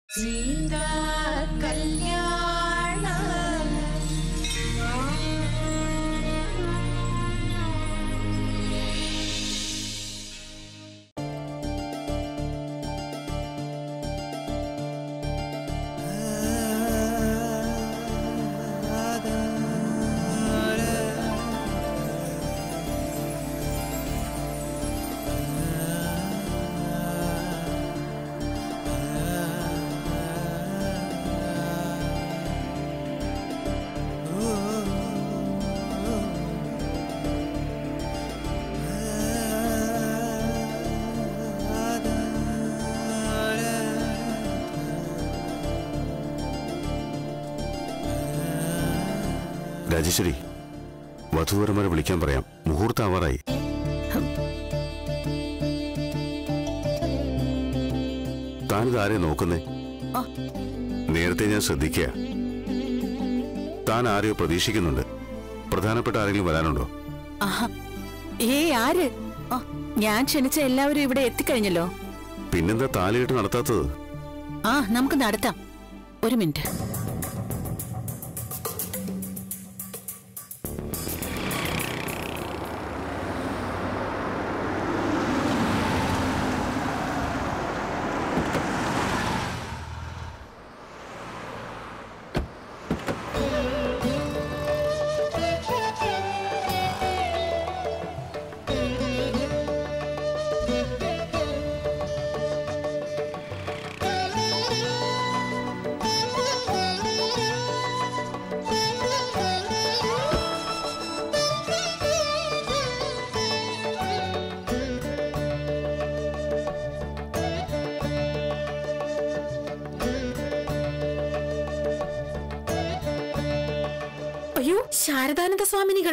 സീതാ കല്യാണം രാജേശ്വരി വധുവരന്മാരെ വിളിക്കാൻ പറയാം മുഹൂർത്തം ആവാറായി താനിത് ആരെ നോക്കുന്നേ ആ. നേരത്തെ ഞാൻ ശ്രദ്ധിക്കുക താൻ ആരെയോ പ്രതീക്ഷിക്കുന്നുണ്ട് പ്രധാനപ്പെട്ട ആരെങ്കിലും വരാനുണ്ടോ ആഹാ ഏ ആര് ആ, ഞാൻ ക്ഷണിച്ച എല്ലാവരും ഇവിടെ എത്തിക്കഴിഞ്ഞല്ലോ പിന്നെന്താ താലികെട്ട് നടത്താത്തത് ആ നമുക്ക് നടത്താം ഒരു മിനിറ്റ് അയ്യോ ശാരദാനന്ദ സ്വാമിനികൾ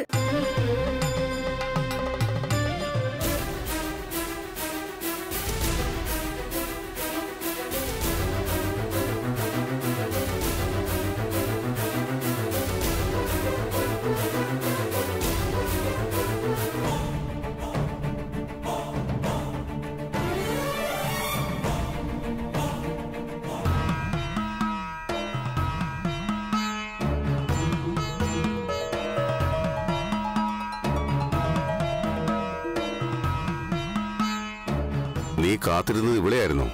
നീ കാത്തിരുന്നത് ഇവിടെയായിരുന്നോ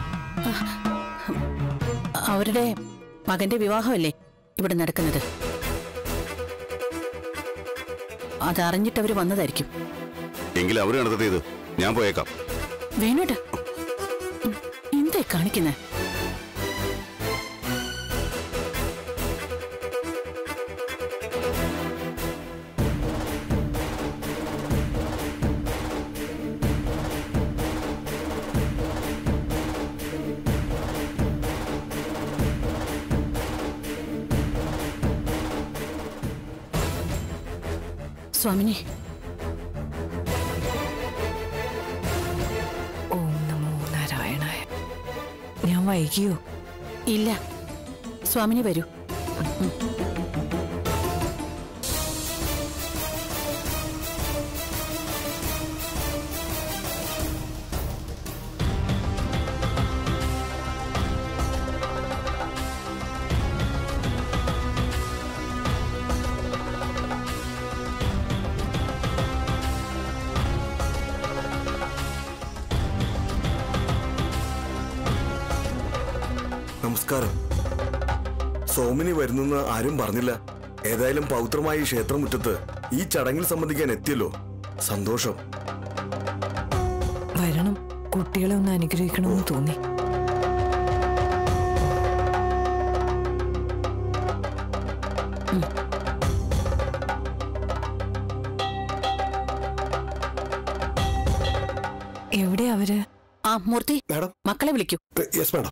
അവരുടെ മകന്റെ വിവാഹമല്ലേ ഇവിടെ നടക്കുന്നത് അതറിഞ്ഞിട്ട് അവര് വന്നതായിരിക്കും എങ്കിൽ അവർ നടത്തിയത് ഞാൻ പോയേക്കാം വേണോട്ട് എന്തായി കാണിക്കുന്നേ സ്വാമിനി ഓം നമോ നാരായണായ ഞാൻ വൈകിയോ ഇല്ല സ്വാമിനി വരൂ നമസ്കാരം സോമിനി വരുന്നെന്ന് ആരും പറഞ്ഞില്ല ഏതായാലും പൗത്രമായ ഈ ക്ഷേത്രമുറ്റത്ത് ഈ ചടങ്ങിൽ സംബന്ധിക്കാൻ എത്തിയല്ലോ സന്തോഷം വരണം കുട്ടികളെ ഒന്ന് അനുഗ്രഹിക്കണമെന്ന് തോന്നി എവിടെ അവര് ആ മൂർത്തി മാഡം മക്കളെ വിളിക്കൂ യെസ് മാഡം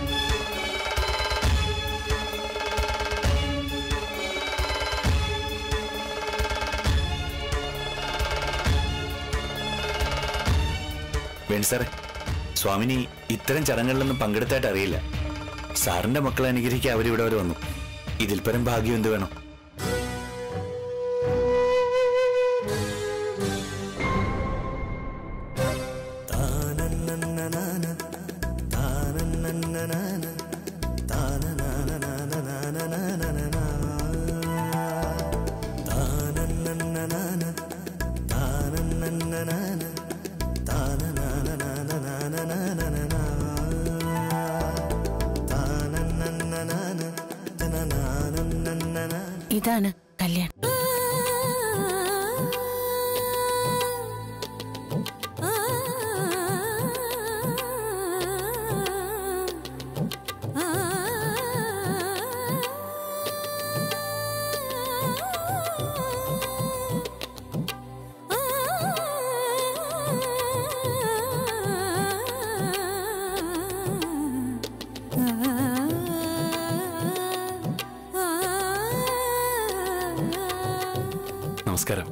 വേണു സാറേ സ്വാമിനി ഇത്തരം ചടങ്ങുകളിലൊന്നും പങ്കെടുത്തായിട്ട് അറിയില്ല സാറിന്റെ മക്കളെ അനുഗ്രഹിക്കാൻ അവരിവിടെ വരെ വന്നു ഇതിൽ പരം ഭാഗ്യം എന്ത് വേണം ഇതാണ് കല്യാൺ നമസ്കാരം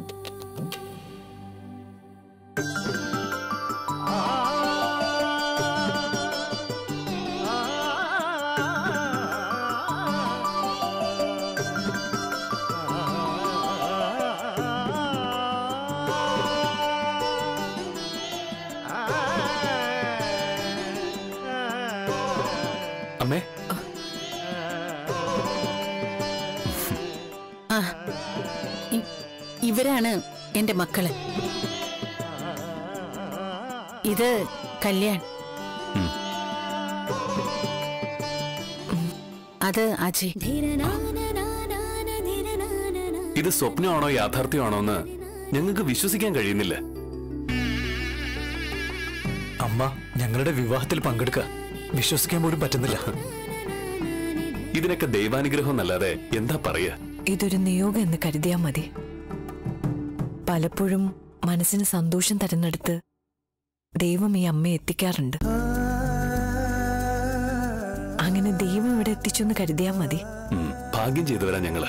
അമ്മേ ആ ഇ- ഇവരാണ് എന്റെ മക്കള് ഇത് കല്യാൺ ഉം. അത് അജയ് ഇത് സ്വപ്നമാണോ യാഥാർത്ഥ്യമാണോ എന്ന് ഞങ്ങൾക്ക് വിശ്വസിക്കാൻ കഴിയുന്നില്ല അമ്മ ഞങ്ങളുടെ വിവാഹത്തിൽ പങ്കെടുക്കുക വിശ്വസിക്കാൻ പോലും പറ്റുന്നില്ല ഇതിനൊക്കെ ദൈവാനുഗ്രഹം എന്നല്ലാതെ എന്താ പറയാ ഇതൊരു നിയോഗം എന്ന് കരുതിയാ മതി പലപ്പോഴും മനസ്സിന് സന്തോഷം തരുന്നിടത്ത് ദൈവം ഈ അമ്മയെ എത്തിക്കാറുണ്ട് അങ്ങനെ ദൈവം ഇവിടെ എത്തിച്ചു എന്ന് കരുതിയാ മതി ഉം, ഭാഗ്യം ചെയ്തവരാ ഞങ്ങള്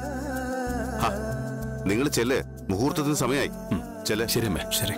നിങ്ങൾ ചെല്ല് മുഹൂർത്തത്തിന് സമയമായി ചെല്ല് ശരി അമ്മേ ശരി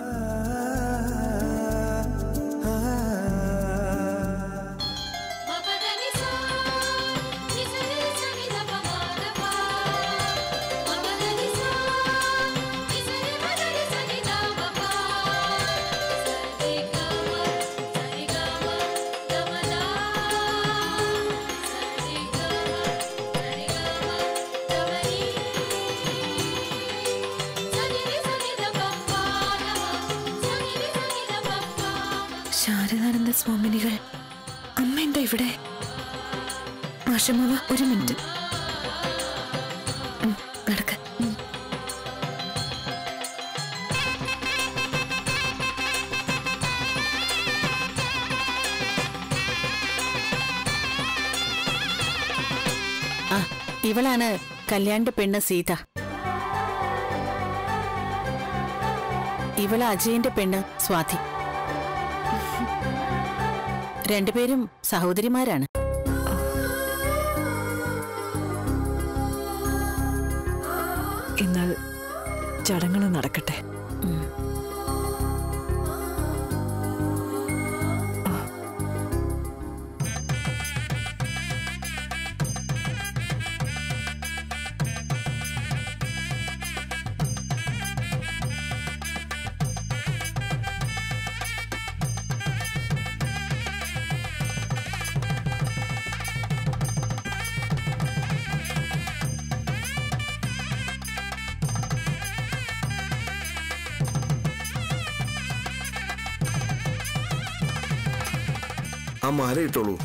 ശാരദാനന്ദ സ്വാമിനികൾ അമ്മ എന്താ ഇവിടെ മാഷമ്മ ഒരു മിനിറ്റ് ഉം, നടക്ക് ഉം. ആ ഇവളാണ് കല്യാണിന്റെ പെണ്ണ് സീത ഇവള് അജയന്റെ പെണ്ണ് സ്വാതി രണ്ടുപേരും സഹോദരിമാരാണ് എന്നാൽ ചടങ്ങുകൾ നടക്കട്ടെ ആ മാല ഇട്ടോളൂ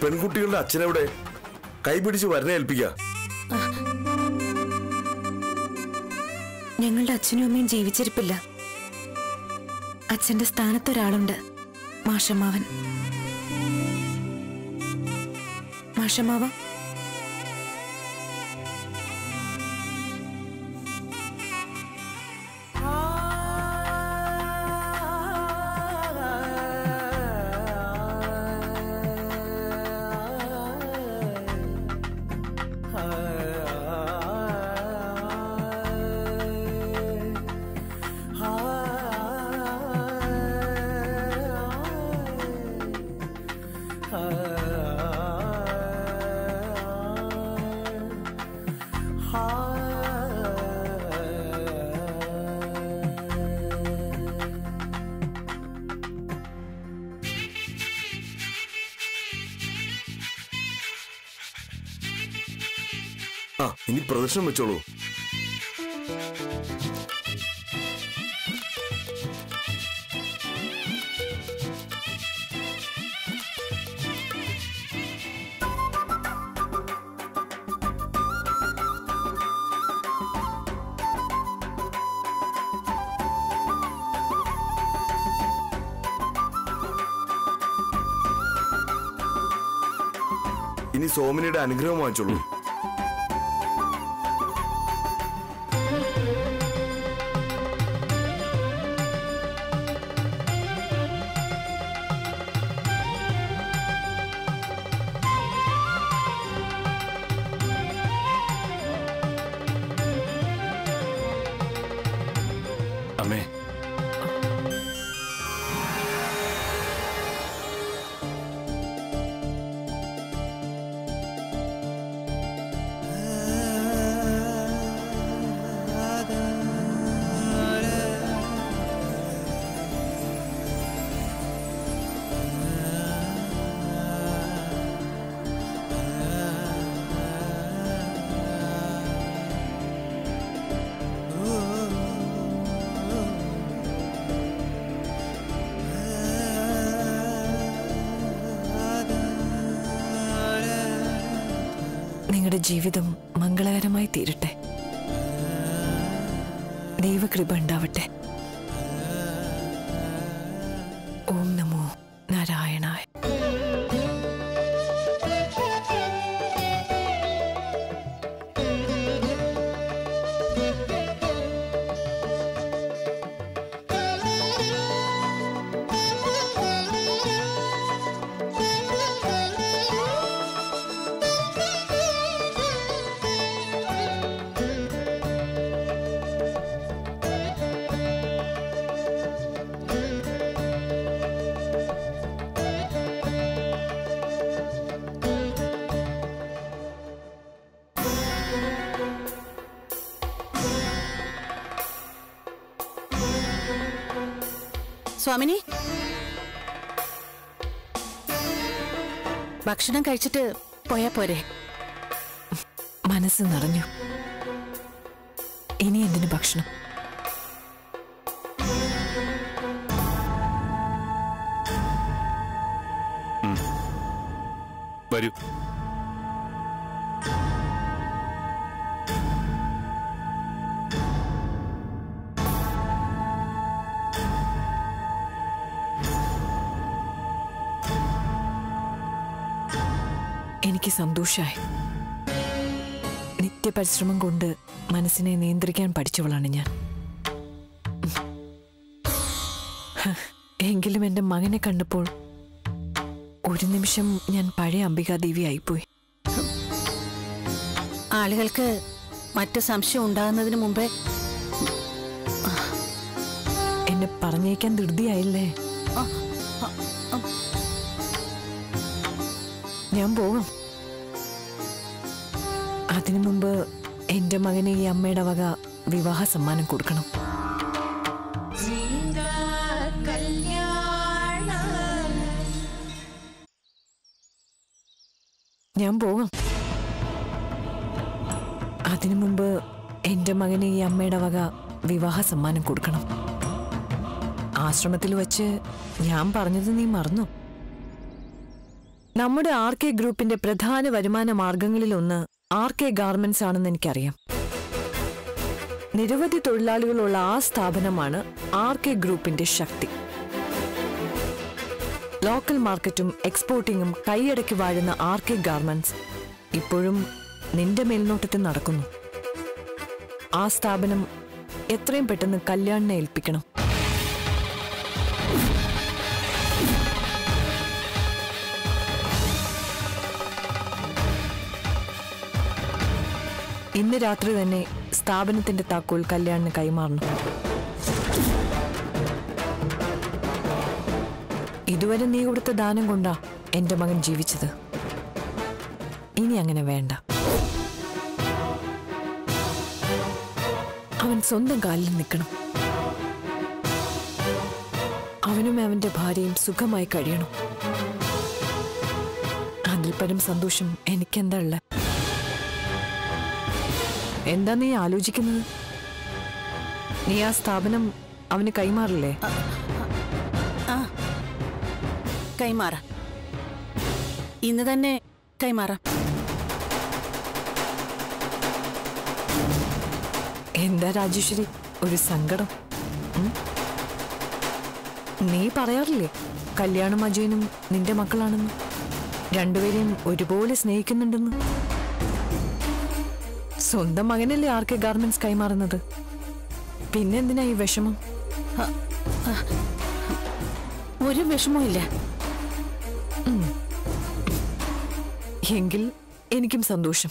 പെൺകുട്ടികളുടെ അച്ഛനെവിടെ കൈപിടിച്ച് വരനെ ഏൽപ്പിക്ക ഞങ്ങളുടെ അച്ഛനും അമ്മയും ജീവിച്ചിരിപ്പില്ല അച്ഛന്റെ സ്ഥാനത്ത് ഒരാളുണ്ട് മാഷമ്മാവൻ മാഷമ്മാവ ആ ഇനി പ്രദർശനം വെച്ചോളൂ ഇനി സോമനിയുടെ അനുഗ്രഹം വാങ്ങിച്ചോളൂ അമ്മേ നിങ്ങളുടെ ജീവിതം മംഗളകരമായി തീരട്ടെ ദൈവകൃപ ഉണ്ടാവട്ടെ ഓം നമോ നാരായണായ സ്വാമിനി ഭക്ഷണം കഴിച്ചിട്ട് പോയാ പോരെ മനസ്സ് നിറഞ്ഞു ഇനി എന്തിനു ഭക്ഷണം വരൂ എനിക്ക് സന്തോഷായി നിത്യപരിശ്രമം കൊണ്ട് മനസ്സിനെ നിയന്ത്രിക്കാൻ പഠിച്ചവളാണ് ഞാൻ ഹ, എങ്കിലും എൻ്റെ മകനെ കണ്ടപ്പോൾ ഒരു നിമിഷം ഞാൻ പഴയ അംബികാദേവി ആയിപ്പോയി ആളുകൾക്ക് മറ്റു സംശയം ഉണ്ടാകുന്നതിന് മുമ്പേ എന്നെ പറഞ്ഞേക്കാൻ ധൃതിയായില്ലേ ഞാൻ പോകും അതിനു മുമ്പ് എന്റെ മകന് ഈ അമ്മയുടെ വക വിവാഹ സമ്മാനം കൊടുക്കണം ഞാൻ പോകും അതിനു മുമ്പ് എന്റെ മകന് ഈ അമ്മയുടെ വക വിവാഹ സമ്മാനം കൊടുക്കണം ആശ്രമത്തിൽ വച്ച് ഞാൻ പറഞ്ഞത് നീ മറന്നു നമ്മുടെ ആർ കെ ഗ്രൂപ്പിന്റെ പ്രധാന വരുമാന മാർഗങ്ങളിലൊന്ന് ആർ കെ ഗാർമെന്റ്സ് ആണെന്ന് എനിക്കറിയാം നിരവധി തൊഴിലാളികളുള്ള ആ സ്ഥാപനമാണ് ആർ കെ ഗ്രൂപ്പിന്റെ ശക്തി ലോക്കൽ മാർക്കറ്റും എക്സ്പോർട്ടിങ്ങും കൈയടക്കി വാഴുന്ന ആർ കെ ഗാർമെന്റ്സ് ഇപ്പോഴും നിന്റെ മേൽനോട്ടത്തിൽ നടക്കുന്നു ആ സ്ഥാപനം എത്രയും പെട്ടെന്ന് കല്യാണിനെ ഏൽപ്പിക്കണം ഇന്ന് രാത്രി തന്നെ സ്ഥാപനത്തിന്റെ താക്കോൽ കല്യാണിന് കൈമാറണം ഇതുവരെ നീ കൊടുത്ത ദാനം കൊണ്ടാ എന്റെ മകൻ ജീവിച്ചത് ഇനി അങ്ങനെ വേണ്ട അവൻ സ്വന്തം കാലിൽ നിൽക്കണം അവനും അവന്റെ ഭാര്യയും സുഖമായി കഴിയണം അതിൽ പരം സന്തോഷം എനിക്കെന്താ ഉള്ളത് എന്താ നീ ആലോചിക്കുന്നത് നീ ആ സ്ഥാപനം അവന് കൈമാറില്ലേ ആ കൈമാറാം ഇന്ന് തന്നെ കൈമാറാം എന്താ രാജേശ്വരി ഒരു സങ്കടം ഉം? നീ പറയാറില്ലേ കല്യാണം അജയനും നിന്റെ മക്കളാണെന്ന് രണ്ടുപേരെയും ഒരുപോലെ സ്നേഹിക്കുന്നുണ്ടെന്ന് സ്വന്തം മകനല്ലേ ആർക്കെ ഗാർമെന്റ്സ് കൈമാറുന്നത് പിന്നെന്തിനാ ഈ വിഷമം ഒരു വിഷമവും ഇല്ല എങ്കിൽ എനിക്കും സന്തോഷം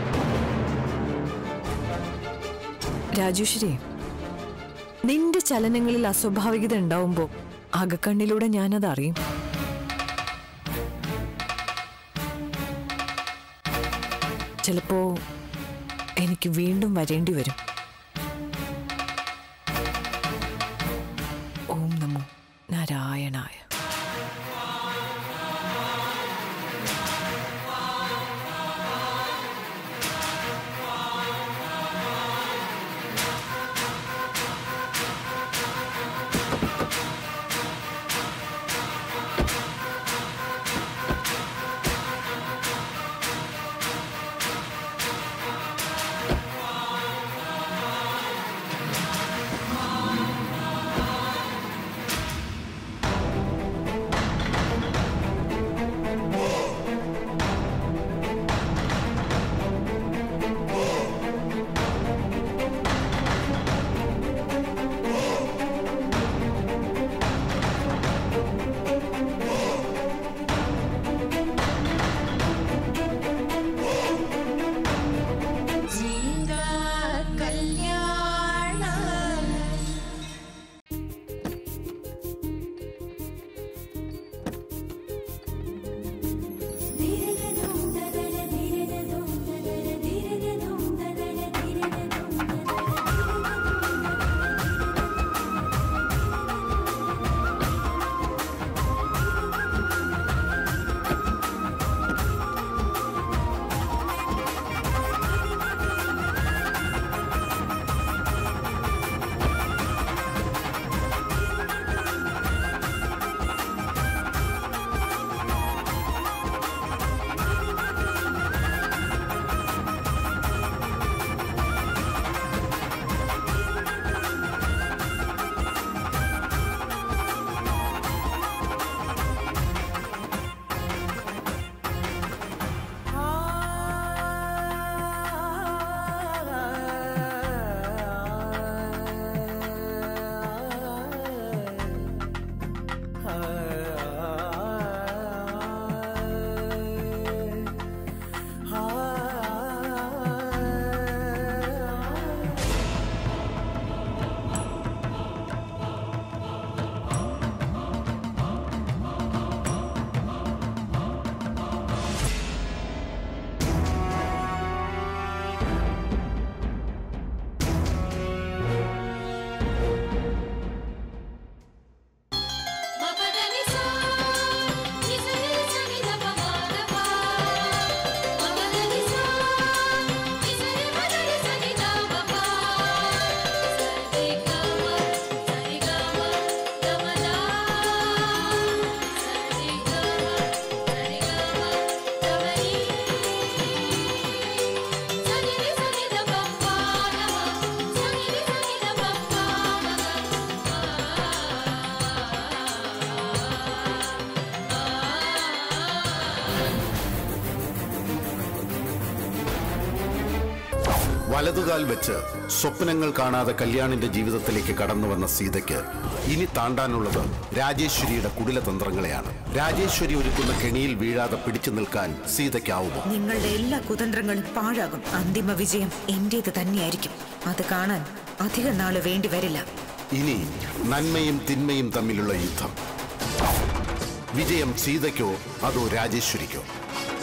രാജേശ്വരി നിന്റെ ചലനങ്ങളിൽ അസ്വാഭാവികത ഉണ്ടാവുമ്പോ അകക്കണ്ണിലൂടെ ഞാനത് അറിയും ചിലപ്പോ എനിക്ക് വീണ്ടും വരേണ്ടി വരും ഓം നമോ നാരായണായ വലതുകാൽ വെച്ച് സ്വപ്നങ്ങൾ കാണാതെ കല്യാണിന്റെ ജീവിതത്തിലേക്ക് കടന്നു വന്ന സീതയ്ക്ക് ഇനി താണ്ടാനുള്ളത് രാജേശ്വരിയുടെ കുടിലതന്ത്രങ്ങളെയാണ് രാജേശ്വരി ഒരുക്കുന്ന കെണിയിൽ വീഴാതെ പിടിച്ചു നിൽക്കാൻ സീതയ്ക്കാവുമോ നിങ്ങളുടെ എല്ലാ കുതന്ത്രങ്ങളും പാഴാകും അന്തിമ വിജയം എന്റേത് തന്നെയായിരിക്കും അത് കാണാൻ അധിക നാള് വേണ്ടി വരില്ല ഇനി നന്മയും തിന്മയും തമ്മിലുള്ള യുദ്ധം വിജയം സീതയ്ക്കോ അതോ രാജേശ്വരിക്കോ